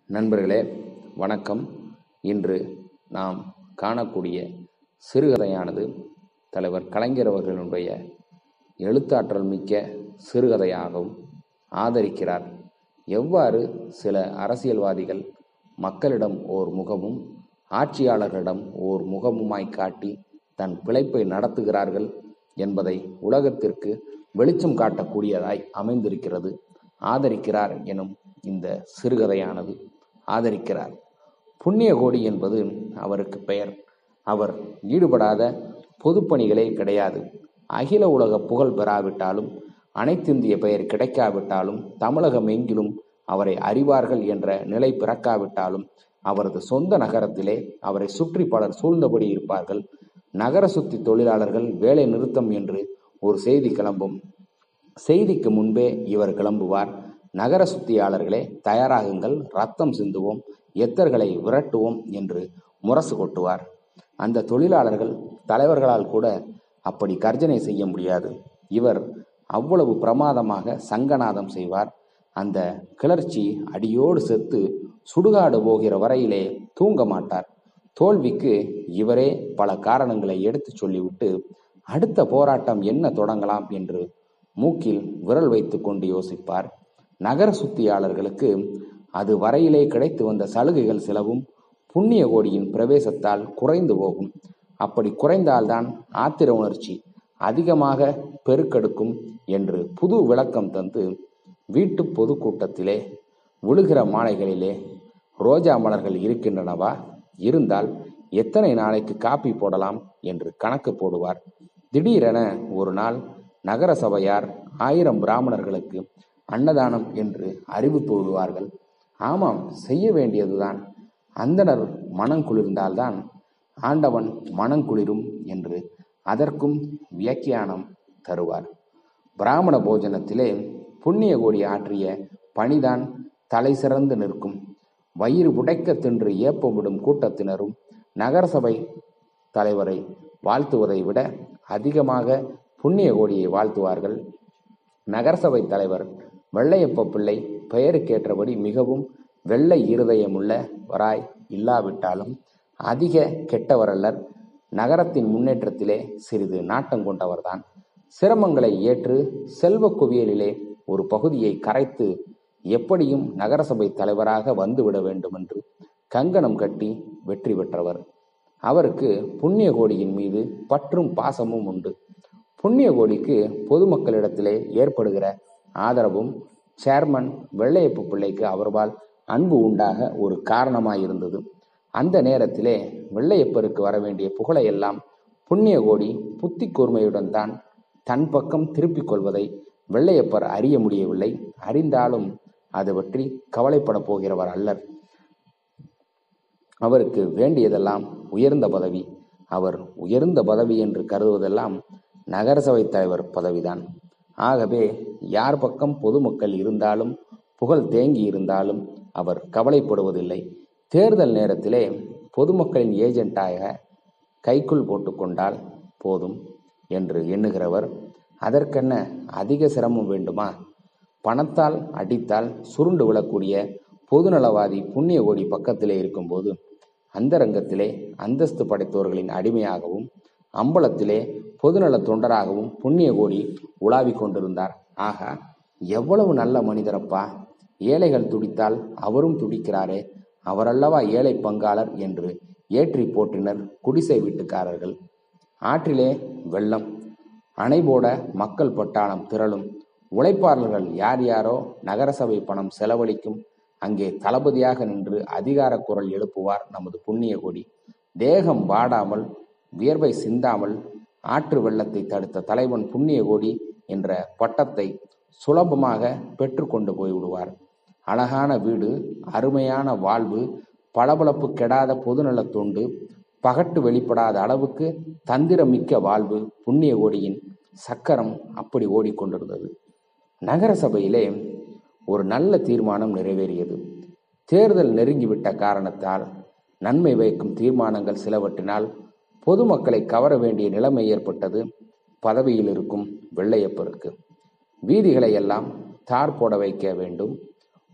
நண்பர்களே வணக்கம் இன்று நாம் காணக்கூடிய சிறுகதையானது தலைவர் கலைஞர் அவர்களுடைய எழுத்தாற்றல் மிக்க சிறுகதையாகவும் ஆதரிக்கிறார் எவ்வாறு சில அரசியல்வாதிகள் மக்களிடம் ஓர் முகமும் ஆட்சியாளர்களிடம் ஓர் முகமுமாய் காட்டி தன் பிழைப்பை நடத்துகிறார்கள் என்பதை உலகத்திற்கு வெளிச்சம் காட்டக்கூடியதாய் அமைந்திருக்கிறது ஆதரிக்கிறார் எனும் இந்த சிறுகதையானது ஆதரிக்கிறார் புண்ணிய கோடி என்பது அவருக்கு பெயர் அவர் ஈடுபடாத பொதுப்பணிகளே கிடையாது அகில உலக புகழ் பெறாவிட்டாலும் அனைத்திந்திய பெயர் கிடைக்காவிட்டாலும் தமிழகம் எங்கிலும் அவரை அறிவார்கள் என்ற நிலை பிறக்காவிட்டாலும் அவரது சொந்த நகரத்திலே அவரை சுற்றி பலர் சூழ்ந்தபடி இருப்பார்கள் நகர சுத்தி தொழிலாளர்கள் வேலை நிறுத்தம் என்று ஒரு செய்தி கிளம்பும் செய்திக்கு முன்பே இவர் கிளம்புவார் நகர சுத்தியாளர்களே தயாராகுங்கள் ரத்தம் சிந்துவோம் எத்தர்களை விரட்டுவோம் என்று முரசு கொட்டுவார் அந்த தொழிலாளர்கள் தலைவர்களால் கூட அப்படி கர்ஜனை செய்ய முடியாது இவர் அவ்வளவு பிரமாதமாக சங்கநாதம் செய்வார் அந்த கிளர்ச்சி அடியோடு செத்து சுடுகாடு போகிற வரையிலே தூங்க மாட்டார் தோல்விக்கு இவரே பல காரணங்களை எடுத்துச் சொல்லிவிட்டு அடுத்த போராட்டம் என்ன தொடங்கலாம் என்று மூக்கில் விரல் வைத்து கொண்டு யோசிப்பார் நகர சுத்தியாளர்களுக்கு அது வரையிலே கிடைத்து வந்த சலுகைகள் சிலவும் புண்ணிய கோடியின் பிரவேசத்தால் குறைந்து போகும் அப்படி குறைந்தால்தான் ஆத்திர உணர்ச்சி அதிகமாக பெருக்கெடுக்கும் என்று புது விளக்கம் தந்து வீட்டு பொதுக்கூட்டத்திலே விழுகிற மாலைகளிலே ரோஜா மலர்கள் இருக்கின்றனவா இருந்தால் எத்தனை நாளைக்கு காப்பி போடலாம் என்று கணக்கு போடுவார் திடீரென ஒரு நாள் நகர சபையார் ஆயிரம் பிராமணர்களுக்கு அன்னதானம் என்று அறிவிப்பு விடுவார்கள் ஆமாம் செய்ய வேண்டியதுதான் அந்தனர் மனம் குளிர்ந்தால்தான் ஆண்டவன் மனம் குளிரும் என்று அதற்கும் வியாக்கியானம் தருவார் பிராமண போஜனத்திலே புண்ணிய கோடி ஆற்றிய பணிதான் தலை சிறந்து நிற்கும் வயிறு புடைக்க தின்று ஏப்பமிடும் கூட்டத்தினரும் நகரசபை தலைவரை வாழ்த்துவதை விட அதிகமாக புண்ணிய கோடியை வாழ்த்துவார்கள் நகரசபை தலைவர் வெள்ளையப்ப பிள்ளை பெயருக்கேற்றபடி மிகவும் வெள்ளை இருதயமுள்ளவராய் இல்லாவிட்டாலும் அதிக கெட்டவரல்லர் நகரத்தின் முன்னேற்றத்திலே சிறிது நாட்டம் கொண்டவர்தான் சிரமங்களை ஏற்று செல்வ குவியலிலே ஒரு பகுதியை கரைத்து எப்படியும் நகரசபை தலைவராக வந்துவிட வேண்டும் என்று கங்கணம் கட்டி வெற்றி பெற்றவர் அவருக்கு புண்ணிய கோடியின் மீது பற்றும் பாசமும் உண்டு புண்ணிய கோடிக்கு பொதுமக்களிடத்திலே ஏற்படுகிற ஆதரவும் சேர்மன் வெள்ளையப்பு பிள்ளைக்கு அவர்பால் அன்பு உண்டாக ஒரு காரணமாயிருந்தது அந்த நேரத்திலே வெள்ளையப்பருக்கு வர வேண்டிய புகழையெல்லாம் புண்ணிய கோடி புத்தி கூர்மையுடன் தான் தன் பக்கம் திருப்பிக் கொள்வதை வெள்ளையப்பர் அறிய முடியவில்லை அறிந்தாலும் அது பற்றி கவலைப்பட போகிறவர் அல்லர் அவருக்கு வேண்டியதெல்லாம் உயர்ந்த பதவி அவர் உயர்ந்த பதவி என்று கருதுவதெல்லாம் நகரசபை தலைவர் பதவிதான் ஆகவே யார் பக்கம் பொதுமக்கள் இருந்தாலும் புகழ் தேங்கி இருந்தாலும் அவர் கவலைப்படுவதில்லை தேர்தல் நேரத்திலே பொதுமக்களின் ஏஜென்ட்டாக கைக்குள் போட்டுக்கொண்டால் போதும் என்று எண்ணுகிறவர் அதற்கென்ன அதிக சிரமம் வேண்டுமா பணத்தால் அடித்தால் சுருண்டு விழக்கூடிய பொதுநலவாதி புண்ணிய கோடி பக்கத்திலே இருக்கும்போது அந்தரங்கத்திலே அந்தஸ்து படைத்தவர்களின் அடிமையாகவும் அம்பலத்திலே பொதுநல தொண்டராகவும் புண்ணிய கோடி உலாவிக் கொண்டிருந்தார் ஆக எவ்வளவு நல்ல மனிதரப்பா ஏழைகள் துடித்தால் அவரும் துடிக்கிறாரே அவரல்லவா ஏழை பங்காளர் என்று ஏற்றி போற்றினர் குடிசை வீட்டுக்காரர்கள் ஆற்றிலே வெள்ளம் அணை போட மக்கள் பட்டாளம் திரளும் உழைப்பாளர்கள் யார் யாரோ நகரசபை பணம் செலவழிக்கும் அங்கே தளபதியாக நின்று அதிகார குரல் எழுப்புவார் நமது புண்ணிய கொடி தேகம் வாடாமல் வியர்வை சிந்தாமல் ஆற்று வெள்ளத்தை தடுத்த தலைவன் புண்ணிய கோடி என்ற பட்டத்தை சுலபமாக பெற்றுக்கொண்டு போய்விடுவார் அழகான வீடு அருமையான வாழ்வு பளபளப்பு கெடாத பொதுநல தொண்டு பகட்டு வெளிப்படாத அளவுக்கு தந்திரமிக்க வாழ்வு புண்ணிய கோடியின் சக்கரம் அப்படி ஓடிக்கொண்டிருந்தது நகர சபையிலே ஒரு நல்ல தீர்மானம் நிறைவேறியது தேர்தல் நெருங்கிவிட்ட காரணத்தால் நன்மை வைக்கும் தீர்மானங்கள் சிலவற்றினால் பொதுமக்களை கவர வேண்டிய நிலைமை ஏற்பட்டது பதவியில் இருக்கும் வெள்ளையப்பருக்கு வீதிகளை எல்லாம் தார் போட வைக்க வேண்டும்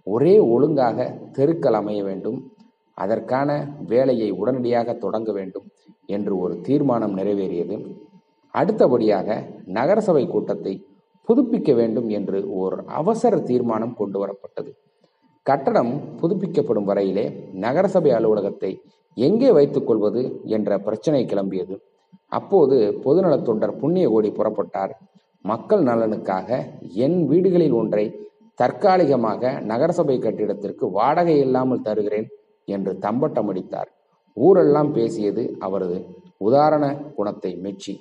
ஒரே ஒழுங்காக தெருக்கள் அமைய வேண்டும் அதற்கான வேலையை உடனடியாக தொடங்க வேண்டும் என்று ஒரு தீர்மானம் நிறைவேறியது அடுத்தபடியாக நகரசபை கூட்டத்தை புதுப்பிக்க வேண்டும் என்று ஒரு அவசர தீர்மானம் கொண்டு வரப்பட்டது கட்டடம் புதுப்பிக்கப்படும் வரையிலே நகரசபை அலுவலகத்தை எங்கே வைத்துக் கொள்வது என்ற பிரச்சனை கிளம்பியது அப்போது பொதுநலத் தொண்டர் புண்ணியகோடி புறப்பட்டார் மக்கள் நலனுக்காக என் வீடுகளில் ஒன்றை தற்காலிகமாக நகரசபை கட்டிடத்திற்கு வாடகை இல்லாமல் தருகிறேன் என்று தம்பட்டம் அடித்தார் ஊரெல்லாம் பேசியது அவரது உதாரண குணத்தை மெச்சி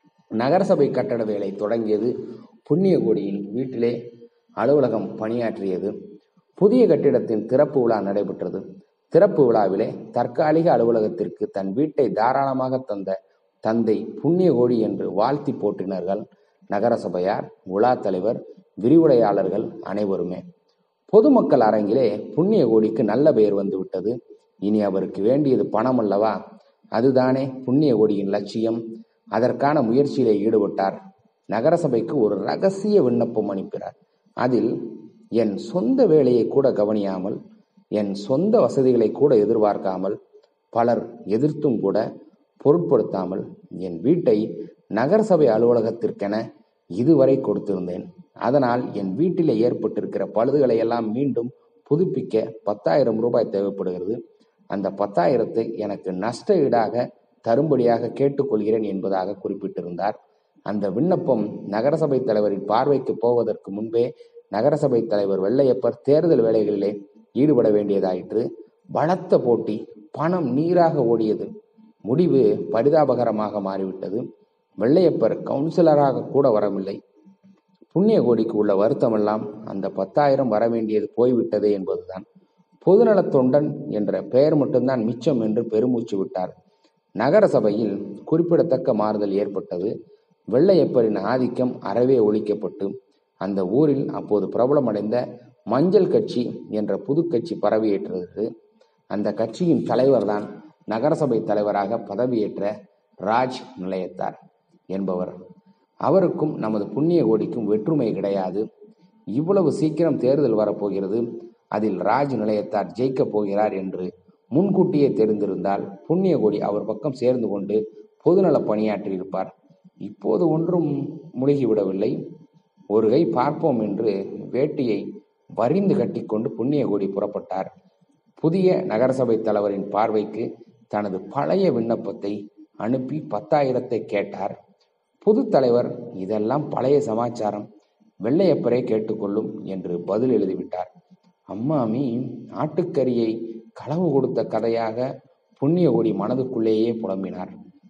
நகரசபை கட்டட வேலை தொடங்கியது புண்ணியகோடியின் வீட்டிலே அலுவலகம் பணியாற்றியது புதிய கட்டிடத்தின் திறப்பு விழா நடைபெற்றது திறப்பு விழாவிலே தற்காலிக அலுவலகத்திற்கு தன் வீட்டை தாராளமாக தந்த தந்தை புண்ணியகோடி என்று வாழ்த்தி போற்றினார்கள் நகரசபையார் விழா தலைவர் விரிவுரையாளர்கள் அனைவருமே பொதுமக்கள் அரங்கிலே புண்ணியகோடிக்கு நல்ல பெயர் வந்து விட்டது இனி அவருக்கு வேண்டியது பணம் அல்லவா அதுதானே புண்ணியகோடியின் லட்சியம் அதற்கான முயற்சியிலே ஈடுபட்டார் நகரசபைக்கு ஒரு ரகசிய விண்ணப்பம் அனுப்பினார் அதில் என் சொந்த வேலையை கூட கவனியாமல் என் சொந்த வசதிகளை கூட எதிர்பார்க்காமல் பலர் எதிர்த்தும் கூட பொருட்படுத்தாமல் என் வீட்டை நகரசபை அலுவலகத்திற்கென இதுவரை கொடுத்திருந்தேன் அதனால் என் வீட்டிலே ஏற்பட்டிருக்கிற பழுதுகளை எல்லாம் மீண்டும் புதுப்பிக்க பத்தாயிரம் ரூபாய் தேவைப்படுகிறது அந்த பத்தாயிரத்தை எனக்கு நஷ்ட ஈடாக தரும்படியாக கேட்டுக்கொள்கிறேன் என்பதாக குறிப்பிட்டிருந்தார் அந்த விண்ணப்பம் நகரசபை தலைவரின் பார்வைக்கு போவதற்கு முன்பே நகரசபை தலைவர் வெள்ளையப்பர் தேர்தல் வேலைகளிலே ஈடுபட வேண்டியதாயிற்று பலத்த போட்டி பணம் நீராக ஓடியது முடிவு பரிதாபகரமாக மாறிவிட்டது வெள்ளையப்பர் கவுன்சிலராக கூட வரவில்லை புண்ணியகோடிக்கு உள்ள வருத்தமெல்லாம் அந்த பத்தாயிரம் வர வேண்டியது போய்விட்டதே என்பதுதான் பொதுநலத் தொண்டன் என்ற பெயர் மட்டும்தான் மிச்சம் என்று பெருமூச்சு விட்டார் நகரசபையில் குறிப்பிடத்தக்க மாறுதல் ஏற்பட்டது வெள்ளையப்பரின் ஆதிக்கம் அறவே ஒழிக்கப்பட்டு அந்த ஊரில் அப்போது பிரபலமடைந்த மஞ்சள் கட்சி என்ற புது கட்சி பரவியேற்றது அந்த கட்சியின் தலைவர்தான் நகரசபை தலைவராக பதவியேற்ற ராஜ் நிலையத்தார் என்பவர் அவருக்கும் நமது புண்ணிய கோடிக்கும் வெற்றுமை கிடையாது இவ்வளவு சீக்கிரம் தேர்தல் வரப்போகிறது அதில் ராஜ் நிலையத்தார் ஜெயிக்கப் போகிறார் என்று முன்கூட்டியே தெரிந்திருந்தால் புண்ணிய கோடி அவர் பக்கம் சேர்ந்து கொண்டு பொதுநல பணியாற்றியிருப்பார் இப்போது ஒன்றும் முழுகிவிடவில்லை ஒரு கை பார்ப்போம் என்று வேட்டியை வரிந்து கட்டிக்கொண்டு புண்ணியகோடி புறப்பட்டார் புதிய நகரசபை தலைவரின் பார்வைக்கு தனது பழைய விண்ணப்பத்தை அனுப்பி பத்தாயிரத்தை கேட்டார் புது தலைவர் இதெல்லாம் பழைய சமாச்சாரம் வெள்ளையப்பரே கேட்டுக்கொள்ளும் என்று பதில் எழுதிவிட்டார் அம்மாமி ஆட்டுக்கறியை களவு கொடுத்த கதையாக புண்ணியகோடி மனதுக்குள்ளேயே புலம்பினார்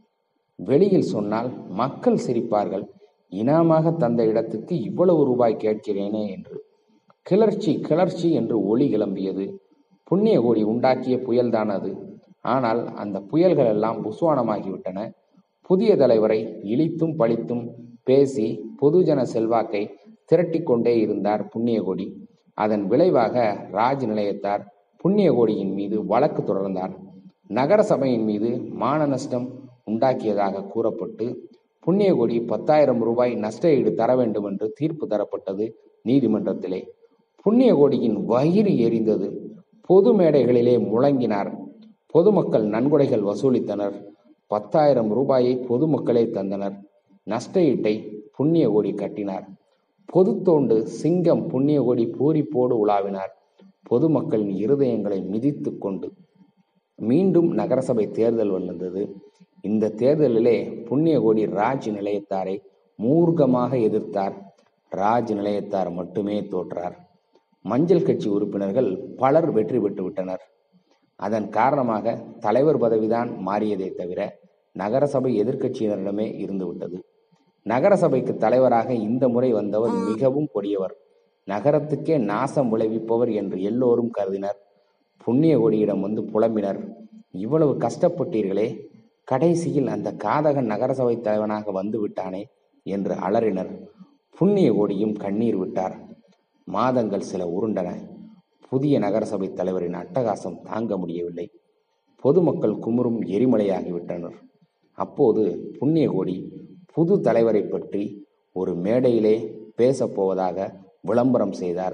வெளியில் சொன்னால் மக்கள் சிரிப்பார்கள் இனாமாக தந்த இடத்துக்கு இவ்வளவு ரூபாய் கேட்கிறேனே என்று கிளர்ச்சி கிளர்ச்சி என்று ஒளி கிளம்பியது புண்ணியகோடி உண்டாக்கிய புயல்தான் அது ஆனால் அந்த புயல்கள் எல்லாம் புஸ்வானமாகிவிட்டன புதிய தலைவரை இழித்தும் பழித்தும் பேசி பொதுஜன செல்வாக்கை திரட்டிக் கொண்டே இருந்தார் புண்ணியகோடி அதன் விளைவாக ராஜ் நிலையத்தார் புண்ணியகோடியின் மீது வழக்கு தொடர்ந்தார் நகர சபையின் மீது மான நஷ்டம் உண்டாக்கியதாக கூறப்பட்டு புண்ணியகோடி பத்தாயிரம் ரூபாய் நஷ்ட ஈடு தர வேண்டும் என்று தீர்ப்பு தரப்பட்டது நீதிமன்றத்திலே புண்ணியகோடியின் வயிறு எரிந்தது பொது மேடைகளிலே முழங்கினார் பொதுமக்கள் நன்கொடைகள் வசூலித்தனர் பத்தாயிரம் ரூபாயை பொதுமக்களே தந்தனர் நஷ்ட ஈட்டை புண்ணியகோடி கட்டினார் பொதுத்தோண்டு சிங்கம் புண்ணியகோடி பூரிப்போடு உலாவினார் பொதுமக்களின் இருதயங்களை மிதித்து கொண்டு மீண்டும் நகரசபை தேர்தல் வந்தது இந்த தேர்தலிலே புண்ணியகோடி ராஜ் நிலையத்தாரை மூர்க்கமாக எதிர்த்தார் ராஜ் நிலையத்தார் மட்டுமே தோற்றார் மஞ்சள் கட்சி உறுப்பினர்கள் பலர் வெற்றி பெற்று விட்டனர் அதன் காரணமாக தலைவர் பதவிதான் மாறியதே தவிர நகரசபை எதிர்க்கட்சியினரிடமே இருந்துவிட்டது நகரசபைக்கு தலைவராக இந்த முறை வந்தவர் மிகவும் கொடியவர் நகரத்துக்கே நாசம் விளைவிப்பவர் என்று எல்லோரும் கருதினர் புண்ணிய கொடியிடம் வந்து புலம்பினர் இவ்வளவு கஷ்டப்பட்டீர்களே கடைசியில் அந்த காதகன் நகரசபை தலைவனாக வந்து விட்டானே என்று அலறினர் புண்ணிய கோடியும் கண்ணீர் விட்டார் மாதங்கள் சில உருண்டன புதிய நகரசபை தலைவரின் அட்டகாசம் தாங்க முடியவில்லை பொதுமக்கள் குமுறும் எரிமலையாகிவிட்டனர் அப்போது புண்ணியகோடி புது தலைவரை பற்றி ஒரு மேடையிலே பேசப் போவதாக விளம்பரம் செய்தார்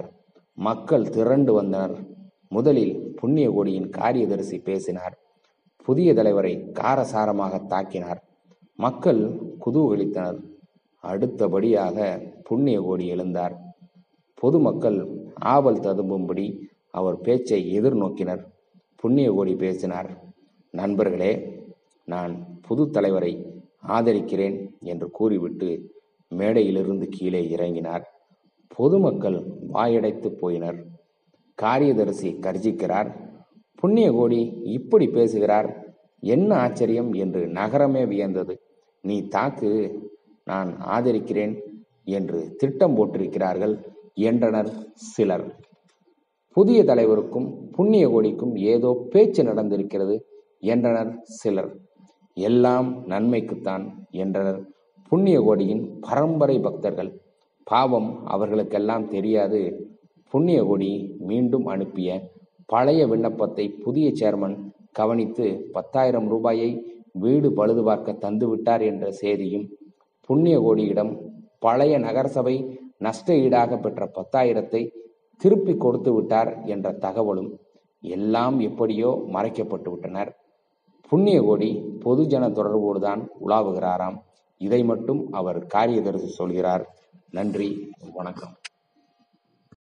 மக்கள் திரண்டு வந்தனர் முதலில் புண்ணியகோடியின் காரியதரிசி பேசினார் புதிய தலைவரை காரசாரமாக தாக்கினார் மக்கள் குதூகலித்தனர் அடுத்தபடியாக புண்ணியகோடி எழுந்தார் பொதுமக்கள் ஆவல் ததும்பும்படி அவர் பேச்சை எதிர்நோக்கினர் புண்ணியகோடி பேசினார் நண்பர்களே நான் புது தலைவரை ஆதரிக்கிறேன் என்று கூறிவிட்டு மேடையிலிருந்து கீழே இறங்கினார் பொதுமக்கள் வாயடைத்து போயினர் காரியதரிசி கர்ஜிக்கிறார் புண்ணியகோடி இப்படி பேசுகிறார் என்ன ஆச்சரியம் என்று நகரமே வியந்தது நீ தாக்கு நான் ஆதரிக்கிறேன் என்று திட்டம் போட்டிருக்கிறார்கள் என்றனர் சிலர் புதிய தலைவருக்கும் புண்ணியகோடிக்கும் ஏதோ பேச்சு நடந்திருக்கிறது என்றனர் சிலர் எல்லாம் நன்மைக்குத்தான் என்றனர் புண்ணியகோடியின் பரம்பரை பக்தர்கள் பாவம் அவர்களுக்கெல்லாம் தெரியாது புண்ணியகோடி மீண்டும் அனுப்பிய பழைய விண்ணப்பத்தை புதிய சேர்மன் கவனித்து பத்தாயிரம் ரூபாயை வீடு பழுது பார்க்க தந்துவிட்டார் என்ற செய்தியும் புண்ணியகோடியிடம் பழைய நகரசபை நஷ்ட ஈடாக பெற்ற பத்தாயிரத்தை திருப்பி கொடுத்து விட்டார் என்ற தகவலும் எல்லாம் எப்படியோ மறைக்கப்பட்டு விட்டனர் புண்ணியகோடி பொதுஜன தொடர்போடுதான் உலாவுகிறாராம் இதை மட்டும் அவர் காரியதரிசி சொல்கிறார் நன்றி வணக்கம்